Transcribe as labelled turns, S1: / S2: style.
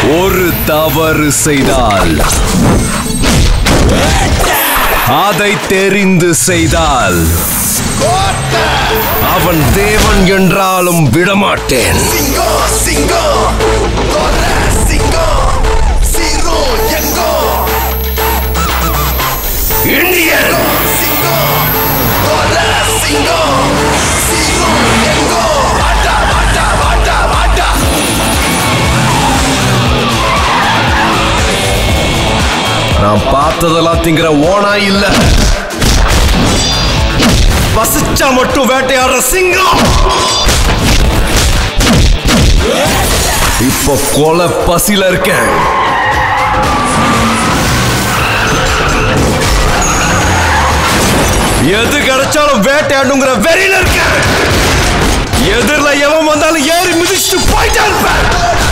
S1: ஒரு தவறு செய்தால் அதை தெரிந்து செய்தால் அவன் தேவன் என்றாலும் விடமாட்டேன்
S2: சிங்கம் சிங்கம் தோற சிங்கம் சீரோ எங்கோ
S1: இந்தியன்
S2: சிங்கம் தோற சிங்கம் சீரோ எங்கோ வாட்டா வாட்டா வாட்டா வாட்டா
S1: நான் பார்த்ததெல்லாம் திங்கிற ஓனா இல்ல பசிச்சா மட்டும் வேட்டையாடுற சிங்கம் இப்போ கொலை பசியில இருக்கேன் எது கிடைச்சாலும் வேட்டையாடுங்கிற வெறியில இருக்கேன் எதிரில் எவன் வந்தாலும் ஏறி மிதிச்சுட்டு போயிட்டே இருப்பேன்